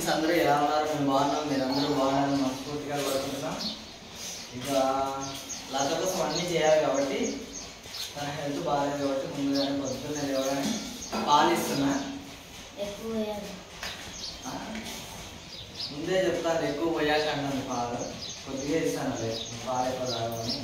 Friends అందరూ ఎలా ఉన్నారు మేము బాగున్నాం మీరు అందరూ బాగున్నారని మనస్ఫూర్తిగా కోరుకుంటున్నాం ఇక లత కోసం అన్నీ చేయాలి కాబట్టి తన హెల్త్ బాగాలేదు కాబట్టి ముందుగానే పొద్దున్నే లేవగానే పాలు ఇస్తున్నా ఎక్కువ వేయాలి ఆ, ముందే చెప్తాను ఎక్కువ పోయాక అంటాను పాలు కొద్దిగా ఇస్తాను అదే పాలు ఎక్కువ తాగమని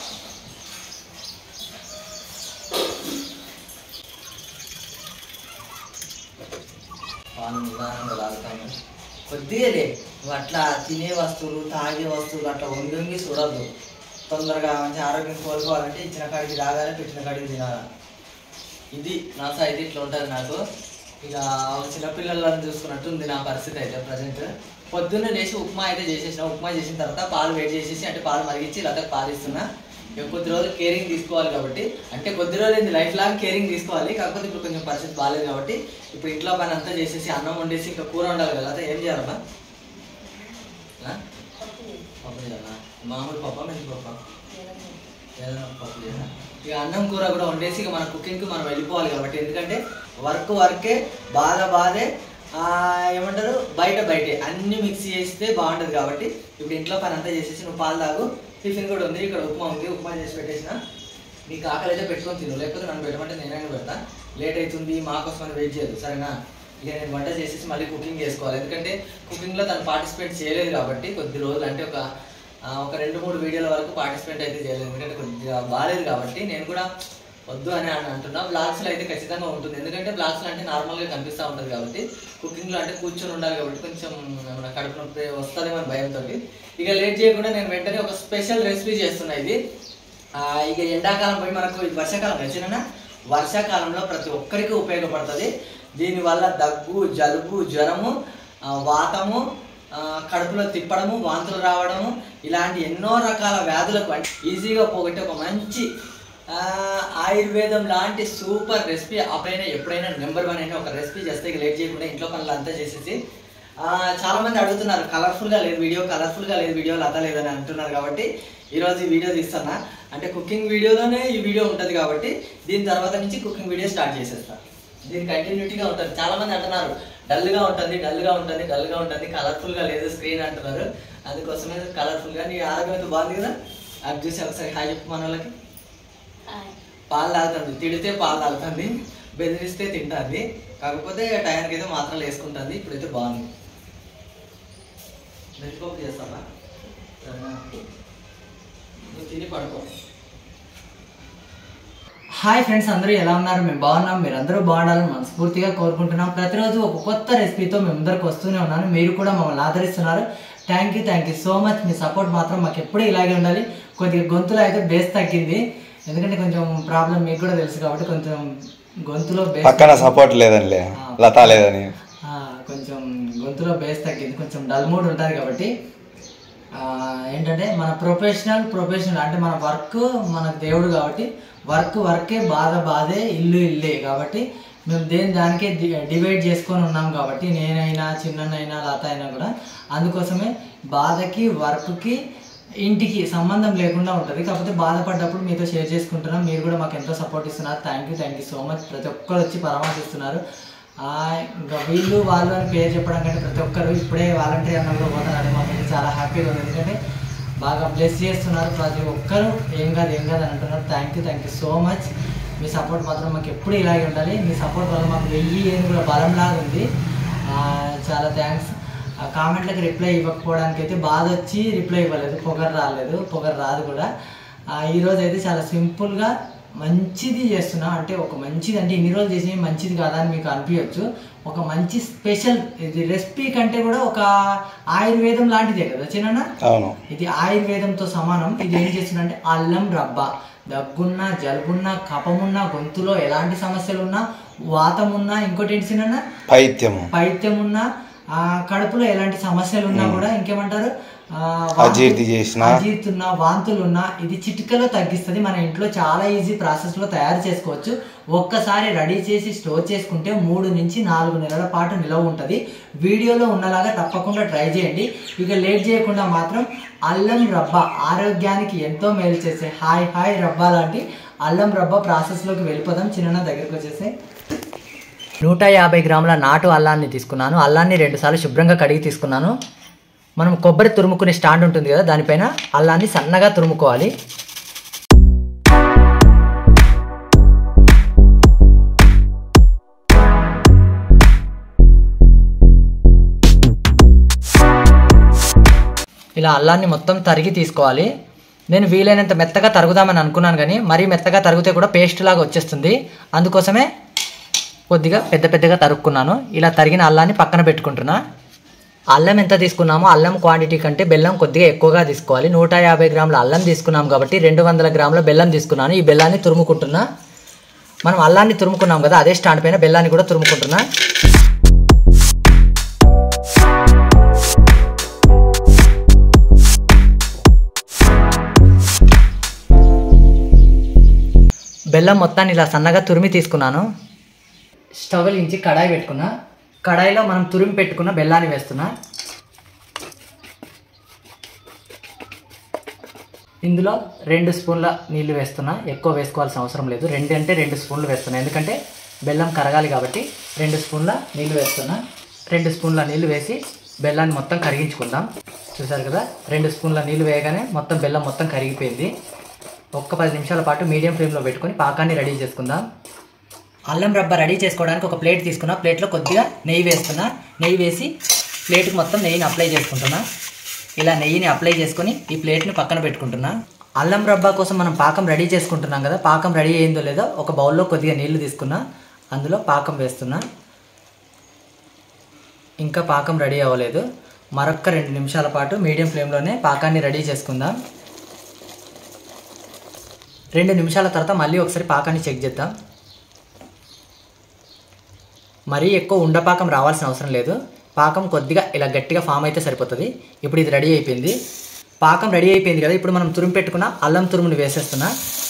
పాలు నిదానంగా తాగుతాను కొద్దిగా లే నువ్వు అట్లా తినే వస్తువులు తాగే వస్తువులు అట్లా వంగి వంగి చూడద్దు తొందరగా మంచి ఆరోగ్యం కోలుకోవాలంటే ఇచ్చిన కాడికి తాగాలి పెట్టిన కాడికి తినాలి ఇది నా సైడ్ ఇట్లా ఉంటుంది నాకు ఇక చిన్నపిల్లలను చూసుకున్నట్టు ఉంది నా పరిస్థితి అయితే ప్రజెంట్ పొద్దున్నే లేచి ఉప్మా అయితే చేసేసిన ఉప్మా చేసిన తర్వాత పాలు వేడి చేసేసి అంటే పాలు మరిగించి లేదా పాలు ఇస్తున్నా ఇక కొద్ది రోజులు కేరింగ్ తీసుకోవాలి కాబట్టి అంటే కొద్ది రోజులు లైఫ్ లాంగ్ కేరింగ్ తీసుకోవాలి కాకపోతే ఇప్పుడు కొంచెం పరిస్థితి బాగాలేదు కాబట్టి ఇప్పుడు ఇంట్లో పని అంతా చేసేసి అన్నం వండేసి ఇంకా కూర ఉండాలి కదా అయితే ఏం చేయాలమ్మా ఆ? పప్పు వేయాలి. పప్పు చేయాలా మామూలు పప్ప మెంతి పప్ప ఏదైనా. ఏదైనా ఒక పప్పు చేయాలా ఇక అన్నం కూర కూడా వండేసి ఇక మన కుకింగ్కి మనం వెళ్ళిపోవాలి కాబట్టి ఎందుకంటే వర్క్ వర్కే బాధ బాధే ఆ, ఏమంటారు బయట బయటే అన్ని మిక్స్ చేస్తే బాగుంటుంది కాబట్టి ఇప్పుడు ఇంట్లో పని అంతా చేసేసి నువ్వు పాలు తాగు టిఫిన్ కూడా ఉంది ఇక్కడ ఉప్మా ఉంది ఉప్మా చేసి పెట్టేసిన నీకు ఆకలి అయితే పెట్టుకొని తిను లేకపోతే నన్ను పెట్టమంటే నేనైనా పెడతా లేట్ అవుతుంది మా కోసం అని వెయిట్ చేయదు సరేనా ఇక నేను వంట చేసేసి మళ్ళీ కుకింగ్ చేసుకోవాలి ఎందుకంటే కుకింగ్లో తను పార్టిసిపేట్ చేయలేదు కాబట్టి కొద్ది రోజులు అంటే ఒక ఆ, ఒక రెండు మూడు వీడియోల వరకు పార్టిసిపేట్ అయితే చేయలేదు ఎందుకంటే కొద్దిగా బాగాలేదు కాబట్టి నేను కూడా వద్దు అని అని అంటున్నా బ్లాగ్స్లో అయితే ఖచ్చితంగా ఉంటుంది ఎందుకంటే బ్లాగ్స్లో అంటే నార్మల్గా కనిపిస్తూ ఉంటుంది కాబట్టి కుకింగ్లో అంటే కూర్చొని ఉండాలి కాబట్టి కొంచెం మన కడుపు నొప్పి వస్తుందేమో అని భయంతో ఇక లేట్ చేయకుండా నేను వెంటనే ఒక స్పెషల్ రెసిపీ చేస్తున్నా ఇది ఆ, ఇక ఎండాకాలం పోయి మనకు ఇది వర్షాకాలం వచ్చిన వర్షాకాలంలో ప్రతి ఒక్కరికి ఉపయోగపడుతుంది దీనివల్ల దగ్గు జలుబు జ్వరము ఆ, వాతము ఆ, కడుపులో తిప్పడము వాంతులు రావడము ఇలాంటి ఎన్నో రకాల వ్యాధులకు అంటే ఈజీగా పోగొట్టే ఒక మంచి ఆ, ఆయుర్వేదం లాంటి సూపర్ రెసిపీ అప్పుడైనా ఎప్పుడైనా నెంబర్ వన్ అయినా ఒక రెసిపీ చేస్తే ఇక లేట్ చేయకుండా ఇంట్లో పనులు అంతా చేసేసి ఆ, చాలా మంది అడుగుతున్నారు కలర్ఫుల్గా లేదు వీడియో కలర్ఫుల్గా లేదు వీడియో లత లేదని అంటున్నారు కాబట్టి ఈరోజు ఈ వీడియో తీస్తున్నా అంటే కుకింగ్ వీడియోలోనే ఈ వీడియో ఉంటుంది కాబట్టి దీని తర్వాత నుంచి కుకింగ్ వీడియో స్టార్ట్ చేసేస్తా దీని కంటిన్యూటీగా ఉంటుంది చాలా మంది అంటున్నారు డల్గా ఉంటుంది డల్గా ఉంటుంది డల్గా ఉంటుంది కలర్ఫుల్గా లేదు స్క్రీన్ అంటున్నారు అందుకోసమే కలర్ఫుల్గా నీ ఆరోగ్యం అయితే బాగుంది కదా అది చూసి ఒకసారి హాయ్ చెప్పు మన వాళ్ళకి హాయ్. పాలు తాగుతుంది తిడితే పాలు తాగుతుంది బెదిరిస్తే తింటుంది కాకపోతే టైంకి అయితే మాత్రలు వేసుకుంటుంది ఇప్పుడైతే బాగుంది మెల్లిపప్పు చేస్తావా సరేనా? నువ్వు తిని పడుకో హాయ్ ఫ్రెండ్స్ అందరూ ఎలా ఉన్నారు మేము బాగున్నాం మీరు అందరూ బాగుండాలని మనస్ఫూర్తిగా కోరుకుంటున్నాం ప్రతిరోజు ఒక కొత్త రెసిపీతో మేము ముందరికి వస్తూనే ఉన్నాను మీరు కూడా మమ్మల్ని ఆదరిస్తున్నారు thank you thank you so much మీ సపోర్ట్ మాత్రం మాకు ఎప్పుడూ ఇలాగే ఉండాలి కొద్దిగా గొంతులో అయితే బేస్ తగ్గింది ఎందుకంటే కొంచెం ప్రాబ్లం మీకు కూడా తెలుసు కాబట్టి కొంచెం గొంతులో బేస్ పక్కన సపోర్ట్ లేదండి లత లేదని ఆ, కొంచెం గొంతులో బేస్ తగ్గింది కొంచెం డల్ మూడ్ ఉంటుంది కాబట్టి ఆ, ఏంటంటే మన ప్రొఫెషనల్ ప్రొఫెషనల్ అంటే మన వర్క్ మన దేవుడు కాబట్టి వర్క్ వర్కే బాధ బాధే ఇల్లు ఇల్లే కాబట్టి మేము దేని దానికే డి- డివైడ్ చేసుకొని ఉన్నాం కాబట్టి నేనైనా చిన్ననైనా లత అయినా కూడా అందుకోసమే బాధకి వర్క్కి ఇంటికి సంబంధం లేకుండా ఉంటుంది కాకపోతే బాధపడ్డప్పుడు మీతో షేర్ చేసుకుంటున్నాం మీరు కూడా మాకు ఎంతో సపోర్ట్ ఇస్తున్నారు thank you thank you so much ప్రతి ఒక్కరు వచ్చి పరామర్శిస్తున్నారు ఆ, ఇంకా వీళ్ళు వాళ్ళు అని పేరు చెప్పడం కంటే ప్రతి ఒక్కరు ఇప్పుడే వాలంటీర్ అన్న కూడా పోతున్నారు మాకైతే చాలా హ్యాపీగా ఉంది ఎందుకంటే బాగా బ్లెస్ చేస్తున్నారు ప్రతి ఒక్కరు ఏం కాదు ఏం కాదు అని అంటున్నారు thank you thank you so much మీ సపోర్ట్ మాత్రం మాకు ఎప్పుడు ఇలాగే ఉండాలి మీ సపోర్ట్ వల్ల మాకు వెయ్యి ఏనుగుల బలంలాగా ఉంది ఆ, చాలా థ్యాంక్స్ ఆ కామెంట్లకు రిప్లై ఇవ్వకపోవడానికి అయితే బాధ వచ్చి రిప్లై ఇవ్వలేదు పొగరు రాలేదు పొగరు రాదు కూడా ఆ, ఈరోజు అయితే చాలా సింపుల్గా మంచిది చేస్తున్నా అంటే ఒక మంచిది అంటే ఇన్ని రోజులు చేసినవి మంచిది కాదా అని మీకు అనిపించవచ్చు ఒక మంచి స్పెషల్ ఇది రెసిపీ కంటే కూడా ఒక ఆయుర్వేదం లాంటిదే కదా చిన్న అవును ఇది ఆయుర్వేదంతో సమానం ఇది ఏం చేస్తుందంటే అల్లం రబ్బ దగ్గున్నా జలుబున్నా కఫమున్నా గొంతులో ఎలాంటి సమస్యలు ఉన్నా వాతం ఉన్నా ఇంకోటి ఏంటి చిన్న పైత్యము పైత్యం ఉన్నా ఆ, కడుపులో ఎలాంటి సమస్యలు ఉన్నా కూడా ఇంకేమంటారు ఆ, వాంతులు- అజీర్తి చేసినా అజీర్తి ఉన్నా వాంతులు ఉన్నా ఇది చిటికలో తగ్గిస్తుంది మన ఇంట్లో చాలా ఈజీ ప్రాసెస్ లో తయారు చేసుకోవచ్చు ఒక్కసారి రెడీ చేసి స్టోర్ చేసుకుంటే మూడు నుంచి నాలుగు నెలల పాటు నిలవ ఉంటుంది వీడియోలో ఉన్నలాగా తప్పకుండా ట్రై చేయండి ఇక లేట్ చేయకుండా మాత్రం అల్లం రబ్బ ఆరోగ్యానికి ఎంతో మేలు చేసే హాయ్ హాయ్ రబ్బా లాంటి అల్లం రబ్బ ప్రాసెస్లోకి వెళ్ళిపోదాం చిన్న దగ్గరికి వచ్చేసి నూట యాభై గ్రాముల నాటు అల్లాన్ని తీసుకున్నాను అల్లాన్ని రెండుసార్లు శుభ్రంగా కడిగి తీసుకున్నాను మనం కొబ్బరి తురుముకునే స్టాండ్ ఉంటుంది కదా దానిపైన అల్లాన్ని సన్నగా తురుముకోవాలి ఇలా అల్లాన్ని మొత్తం తరిగి తీసుకోవాలి నేను వీలైనంత మెత్తగా తరుగుదామని అనుకున్నాను కానీ మరీ మెత్తగా తరిగితే కూడా పేస్ట్ లాగా వచ్చేస్తుంది అందుకోసమే కొద్దిగా పెద్ద పెద్దగా తరుక్కున్నాను ఇలా తరిగిన అల్లాన్ని పక్కన పెట్టుకుంటున్నా అల్లం ఎంత తీసుకున్నామో అల్లం క్వాంటిటీ కంటే బెల్లం కొద్దిగా ఎక్కువగా తీసుకోవాలి నూట యాభై గ్రాముల అల్లం తీసుకున్నాం కాబట్టి రెండు వందల గ్రాముల బెల్లం తీసుకున్నాను ఈ బెల్లాన్ని తురుముకుంటున్నా మనం అల్లాన్ని తురుముకున్నాం కదా అదే స్టాండ్ పైన బెల్లాన్ని కూడా తురుముకుంటున్నా బెల్లం మొత్తాన్ని ఇలా సన్నగా తురిమి తీసుకున్నాను స్టవ్ వెలిగించి కడాయి పెట్టుకున్నా కడాయిలో మనం తురిమి పెట్టుకున్న బెల్లాన్ని వేస్తున్నా ఇందులో రెండు స్పూన్ల నీళ్లు వేస్తున్నా ఎక్కువ వేసుకోవాల్సిన అవసరం లేదు రెండు అంటే రెండు స్పూన్లు వేస్తున్నా ఎందుకంటే బెల్లం కరగాలి కాబట్టి రెండు స్పూన్ల నీళ్లు వేస్తున్నా రెండు స్పూన్ల నీళ్లు వేసి బెల్లాన్ని మొత్తం కరిగించుకుందాం చూసారు కదా రెండు స్పూన్ల నీళ్లు వేయగానే మొత్తం బెల్లం మొత్తం కరిగిపోయింది ఒక్క పది నిమిషాల పాటు మీడియం ఫ్లేమ్లో పెట్టుకొని పాకాన్ని రెడీ చేసుకుందాం అల్లం రబ్బ రెడీ చేసుకోవడానికి ఒక ప్లేట్ తీసుకున్నా ప్లేట్లో కొద్దిగా నెయ్యి వేస్తున్నా నెయ్యి వేసి ప్లేట్కి మొత్తం నెయ్యిని అప్లై చేసుకుంటున్నా ఇలా నెయ్యిని అప్లై చేసుకొని ఈ ప్లేట్ని పక్కన పెట్టుకుంటున్నా అల్లం రబ్బా కోసం మనం పాకం రెడీ చేసుకుంటున్నాం కదా పాకం రెడీ అయిందో లేదో ఒక బౌల్లో కొద్దిగా నీళ్లు తీసుకున్నా అందులో పాకం వేస్తున్నా ఇంకా పాకం రెడీ అవ్వలేదు మరొక్క రెండు నిమిషాల పాటు మీడియం ఫ్లేమ్లోనే పాకాన్ని రెడీ చేసుకుందాం రెండు నిమిషాల తర్వాత మళ్ళీ ఒకసారి పాకాన్ని చెక్ చేద్దాం మరీ ఎక్కువ ఉండపాకం రావాల్సిన అవసరం లేదు పాకం కొద్దిగా ఇలా గట్టిగా ఫామ్ అయితే సరిపోతుంది ఇప్పుడు ఇది రెడీ అయిపోయింది పాకం రెడీ అయిపోయింది కదా ఇప్పుడు మనం తురుము పెట్టుకున్న అల్లం తురుముని వేసేస్తున్నా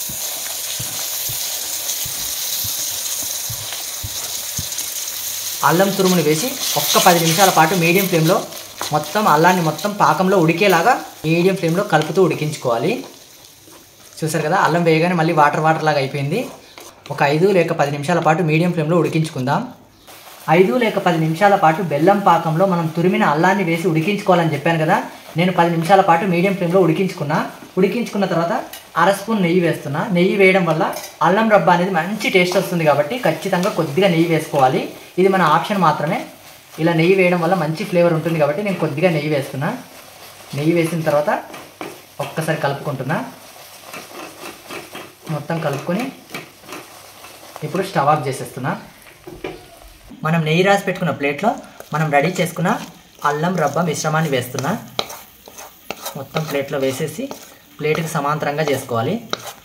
అల్లం తురుముని వేసి ఒక్క పది నిమిషాల పాటు మీడియం ఫ్లేమ్లో మొత్తం అల్లాన్ని మొత్తం పాకంలో ఉడికేలాగా మీడియం ఫ్లేమ్లో కలుపుతూ ఉడికించుకోవాలి చూసారు కదా అల్లం వేయగానే మళ్ళీ వాటర్ వాటర్ లాగా అయిపోయింది ఒక ఐదు లేక పది నిమిషాల పాటు మీడియం ఫ్లేమ్లో ఉడికించుకుందాం ఐదు లేక పది నిమిషాల పాటు బెల్లం పాకంలో మనం తురిమిన అల్లాన్ని వేసి ఉడికించుకోవాలని చెప్పాను కదా నేను పది నిమిషాల పాటు మీడియం ఫ్లేమ్లో ఉడికించుకున్నా ఉడికించుకున్న తర్వాత అర స్పూన్ నెయ్యి వేస్తున్నా నెయ్యి వేయడం వల్ల అల్లం రబ్బ అనేది మంచి టేస్ట్ వస్తుంది కాబట్టి ఖచ్చితంగా కొద్దిగా నెయ్యి వేసుకోవాలి ఇది మన ఆప్షన్ మాత్రమే ఇలా నెయ్యి వేయడం వల్ల మంచి ఫ్లేవర్ ఉంటుంది కాబట్టి నేను కొద్దిగా నెయ్యి వేస్తున్నా నెయ్యి వేసిన తర్వాత ఒక్కసారి కలుపుకుంటున్నా మొత్తం కలుపుకొని ఇప్పుడు స్టవ్ ఆఫ్ చేసేస్తున్నా మనం నెయ్యి రాసి పెట్టుకున్న ప్లేట్లో మనం రెడీ చేసుకున్న అల్లం రబ్బ మిశ్రమాన్ని వేస్తున్నా మొత్తం ప్లేట్లో వేసేసి ప్లేట్కి సమాంతరంగా చేసుకోవాలి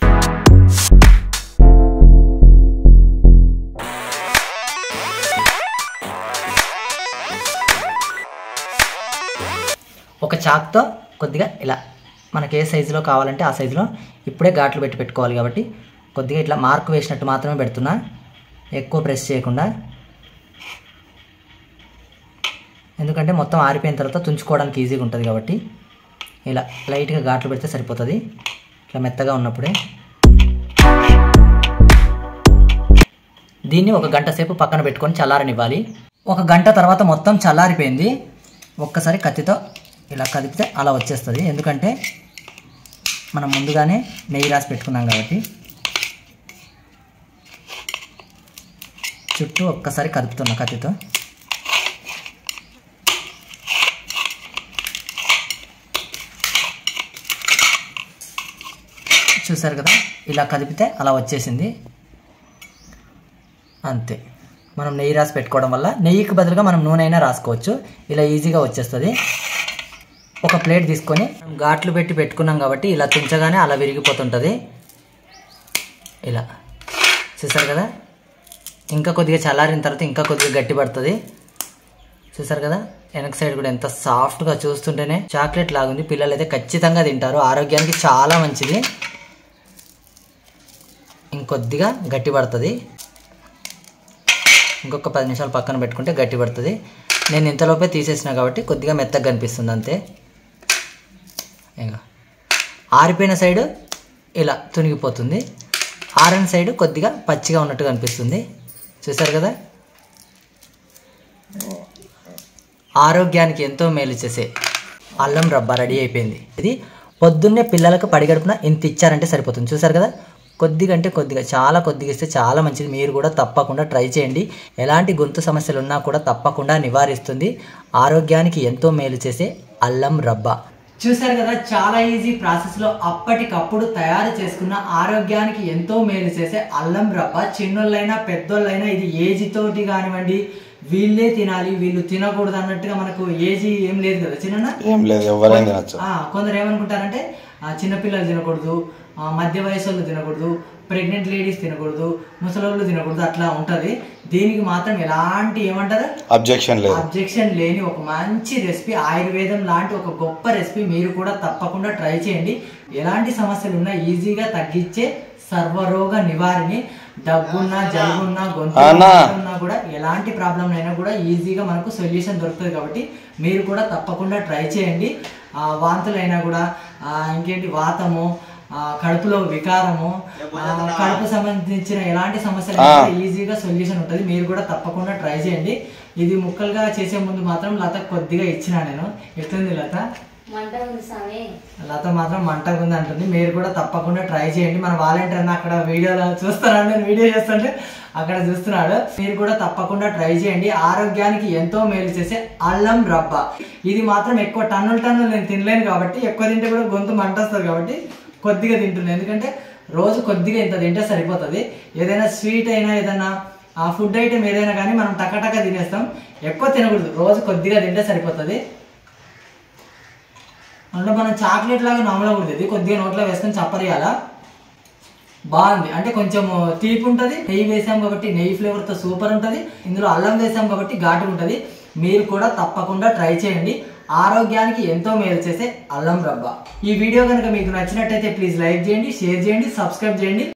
ఒక చాక్తో కొద్దిగా ఇలా మనకి ఏ సైజులో కావాలంటే ఆ సైజులో ఇప్పుడే ఘాట్లు పెట్టి పెట్టుకోవాలి కాబట్టి కొద్దిగా ఇట్లా మార్క్ వేసినట్టు మాత్రమే పెడుతున్నా ఎక్కువ ప్రెస్ చేయకుండా ఎందుకంటే మొత్తం ఆరిపోయిన తర్వాత తుంచుకోవడానికి ఈజీగా ఉంటుంది కాబట్టి ఇలా లైట్గా ఘాట్లు పెడితే సరిపోతుంది ఇట్లా మెత్తగా ఉన్నప్పుడే దీన్ని ఒక గంట సేపు పక్కన పెట్టుకొని చల్లారనివ్వాలి ఒక గంట తర్వాత మొత్తం చల్లారిపోయింది ఒక్కసారి కత్తితో ఇలా కదిపితే అలా వచ్చేస్తుంది ఎందుకంటే మనం ముందుగానే నెయ్యి రాసి పెట్టుకున్నాం కాబట్టి చుట్టూ ఒక్కసారి కదుపుతున్నా కత్తితో చూసారు కదా ఇలా కదిపితే అలా వచ్చేసింది అంతే మనం నెయ్యి రాసి పెట్టుకోవడం వల్ల నెయ్యికి బదులుగా మనం నూనె అయినా రాసుకోవచ్చు ఇలా ఈజీగా వచ్చేస్తుంది ఒక ప్లేట్ తీసుకొని మనం ఘాట్లు పెట్టి పెట్టుకున్నాం కాబట్టి ఇలా తుంచగానే అలా విరిగిపోతుంటుంది ఇలా చూసారు కదా ఇంకా కొద్దిగా చల్లారిన తర్వాత ఇంకా కొద్దిగా గట్టి పడుతుంది చూసారు కదా వెనక సైడ్ కూడా ఎంత సాఫ్ట్గా చూస్తుంటేనే చాక్లెట్ లాగుంది పిల్లలు అయితే ఖచ్చితంగా తింటారు ఆరోగ్యానికి చాలా మంచిది ఇంకొద్దిగా గట్టి పడుతుంది ఇంకొక పది నిమిషాలు పక్కన పెట్టుకుంటే గట్టి పడుతుంది నేను ఇంతలోపే తీసేసిన కాబట్టి కొద్దిగా మెత్తగా కనిపిస్తుంది అంతే ఇంకా ఆరిపోయిన సైడు ఇలా తునిగిపోతుంది ఆరని సైడు కొద్దిగా పచ్చిగా ఉన్నట్టు కనిపిస్తుంది చూసారు కదా ఆరోగ్యానికి ఎంతో మేలు చేసే అల్లం రబ్బ రెడీ అయిపోయింది ఇది పొద్దున్నే పిల్లలకు పడిగడుపున ఇంత ఇచ్చారంటే సరిపోతుంది చూసారు కదా కొద్దిగా అంటే కొద్దిగా చాలా కొద్దిగా ఇస్తే చాలా మంచిది మీరు కూడా తప్పకుండా ట్రై చేయండి ఎలాంటి గొంతు సమస్యలు ఉన్నా కూడా తప్పకుండా నివారిస్తుంది ఆరోగ్యానికి ఎంతో మేలు చేసే అల్లం రబ్బ చూసారు కదా చాలా ఈజీ ప్రాసెస్లో అప్పటికప్పుడు తయారు చేసుకున్న ఆరోగ్యానికి ఎంతో మేలు చేసే అల్లం రబ్బ చిన్నోళ్ళైనా పెద్దోళ్ళైనా ఇది ఏజ్ తోటి కానివ్వండి వీళ్ళే తినాలి వీళ్ళు తినకూడదు అన్నట్టుగా మనకు ఏజీ ఏం లేదు కదా చిన్న ఏం లేదు ఎవరైనా తినచ్చు ఆ, కొందరు ఏమనుకుంటారంటే ఆ, చిన్నపిల్లలు తినకూడదు ఆ, మధ్య వయసు వాళ్ళు తినకూడదు ప్రెగ్నెంట్ లేడీస్ తినకూడదు ముసలోళ్ళు తినకూడదు అట్లా ఉంటుంది దీనికి మాత్రం ఎలాంటి ఏమంటారు అబ్జెక్షన్ లేదు అబ్జెక్షన్ లేని ఒక మంచి రెసిపీ ఆయుర్వేదం లాంటి ఒక గొప్ప రెసిపీ మీరు కూడా తప్పకుండా ట్రై చేయండి ఎలాంటి సమస్యలు ఉన్నా ఈజీగా తగ్గించే సర్వరోగ నివారిణి దగ్గున్నా జలుబున్నా గొంతు అన్నా. ఉన్నా కూడా ఎలాంటి ప్రాబ్లం అయినా కూడా ఈజీగా మనకు సొల్యూషన్ దొరుకుతుంది కాబట్టి మీరు కూడా తప్పకుండా ట్రై చేయండి ఆ, వాంతులైనా కూడా ఆ, ఇంకేంటి వాతము ఆ, కడుపులో వికారము ఆ, కడుపు సంబంధించిన ఎలాంటి సమస్యలు ఆ. ఈజీగా సొల్యూషన్ ఉంటుంది మీరు కూడా తప్పకుండా ట్రై చేయండి ఇది ముక్కలుగా చేసే ముందు మాత్రం లత కొద్దిగా ఇచ్చిన నేను ఎట్లుంది లత మంట ఉంది స్వామి లత మాత్రం మంటగా ఉంది అంటుంది మీరు కూడా తప్పకుండా ట్రై చేయండి మన వాలంటీర్ అన్న అక్కడ వీడియోలో చూస్తున్నాడు నేను వీడియో చేస్తుంటే అక్కడ చూస్తున్నాడు మీరు కూడా తప్పకుండా ట్రై చేయండి ఆరోగ్యానికి ఎంతో మేలు చేసే అల్లం రబ్బ ఇది మాత్రం ఎక్కువ టన్నులు టన్నులు నేను తినలేను కాబట్టి ఎక్కువ తింటే కూడా గొంతు మంట వస్తుంది కాబట్టి కొద్దిగా తింటున్నాను ఎందుకంటే రోజు కొద్దిగా ఇంత తింటే సరిపోతుంది ఏదైనా స్వీట్ అయినా ఏదైనా ఆ ఫుడ్ ఐటెం ఏదైనా కానీ మనం టకటక తినేస్తాం ఎక్కువ తినకూడదు రోజు కొద్దిగా తింటే సరిపోతుంది అంటే మనం చాక్లెట్ లాగా నమ్మలకూడదు ఇది కొద్దిగా నోట్లో వేసుకొని చప్పరియాలా బాగుంది అంటే కొంచెం తీపి ఉంటుంది నెయ్యి వేసాం కాబట్టి నెయ్యి ఫ్లేవర్తో సూపర్ ఉంటుంది ఇందులో అల్లం వేసాం కాబట్టి ఘాటు ఉంటుంది మీరు కూడా తప్పకుండా ట్రై చేయండి ఆరోగ్యానికి ఎంతో మేలు చేసే అల్లం రబ్బ ఈ వీడియో కనుక మీకు నచ్చినట్టయితే ప్లీజ్ లైక్ చేయండి షేర్ చేయండి సబ్స్క్రైబ్ చేయండి